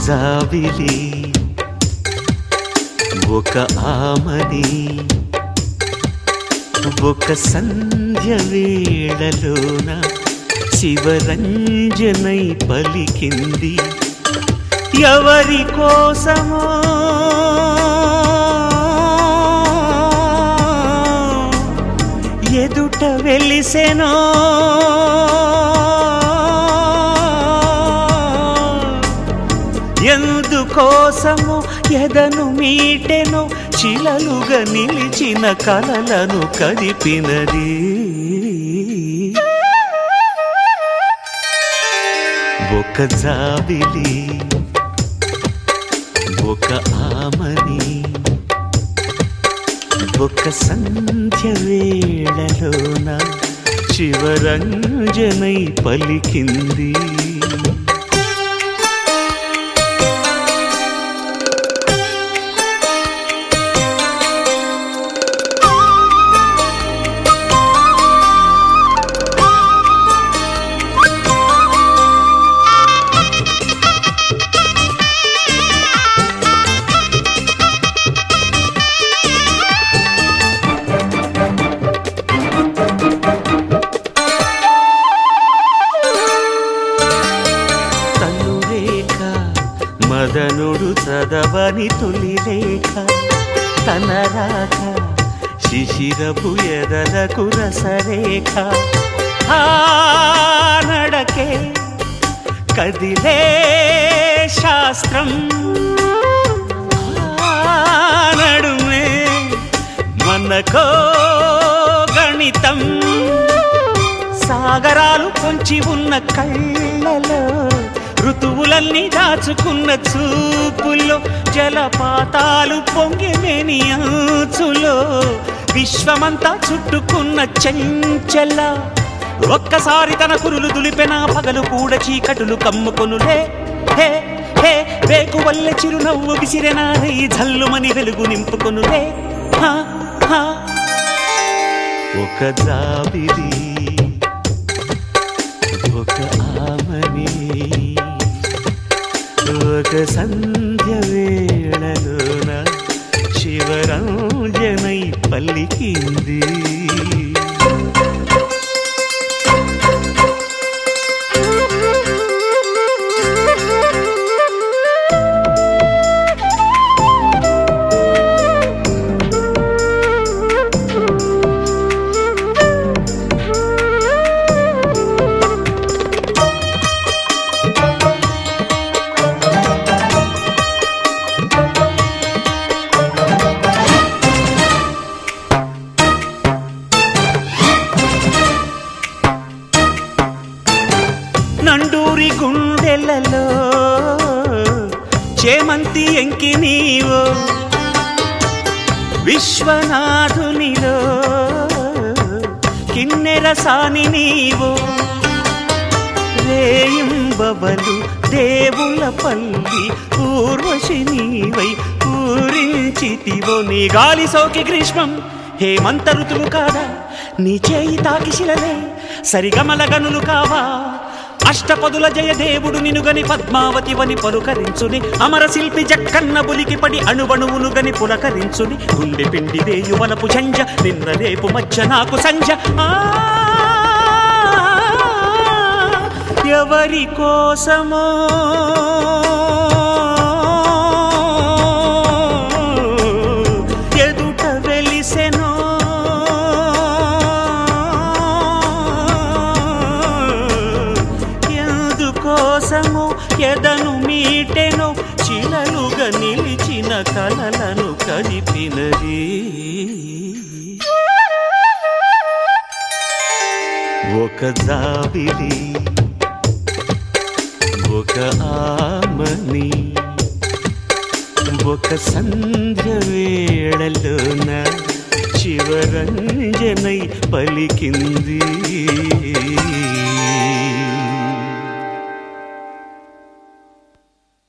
జాబిలి ఒక ఆమని ఒక సంధ్య వేళలోన శివరంజనై పలికింది ఎవరి కోసమో ఎదుట వెలిసెనో ఎందుకోసము ఎదను మీటెను చిలలుగా నిలిచిన కలలను కదిపినది ఒక జాబిలి ఒక ఆమని ఒక సంధ్య వేళలోన శివరంజనై పలికింది తను రేఖ మదనుడు చదవని తొలి రేఖ తన రాక శిశిరపు ఎదలకు రసరేఖ ఆ నడకే కదిలే శాస్త్రం ఆ నడుమే మనకో గణితం సాగరాలు పొంచి ఉన్న కళ్ళలో ఋతువులన్నీ దాచుకున్న చూపుల్లో జలపాతాలు పొంగినేని అంచులో విశ్వమంతా చుట్టుకున్న చెంచల ఒక్కసారి తన కురులు దులిపెన పగలు కూడా చీకటులు కమ్ముకొనులే హే హే రేకు వల్ల చిరునవ్వు విసిరెనా ఈ జల్లుమని వెలుగు నింపుకొనులే హా హా ఒక జాబిలి ఒక ఆమని ఒక సంధ్య వేళలోన శివరాజనై పల్లికింది నండూరి గుండెలలో చేమంతి ఎంకి నీవో విశ్వనాథునిలో కిన్నెర సాని నీవో రేయింబవలు దేవుల పల్లి ఊర్వశి నీవై పూరించితివో నీ గాలి సోకి గ్రీష్మం హేమంత ఋతువు కాదా నీ చేయి తాకి శిలలే సరిగమల గనులు కావా అష్టపదుల జయదేవుడు నినుగని పద్మావతి వని పలుకరించుని అమర శిల్పి జక్కన్న బులికి పడి అణువణువును గని పులకరించుని గుండె పిండి వేయువలపు చంజ నిన్న రేపు మధ్య నాకు సంజ ఆ ఎవరి కోసమో ఎదుట వెలిసెనో ఎందుకోసమో ఎదను మీటెనో చిలలుగా నిలిచిన కలలను కదిపినది ఒక జాబిలి ఒక ఆమని ఒక సంధ్య వేళలోన శివరంజనై పలికింది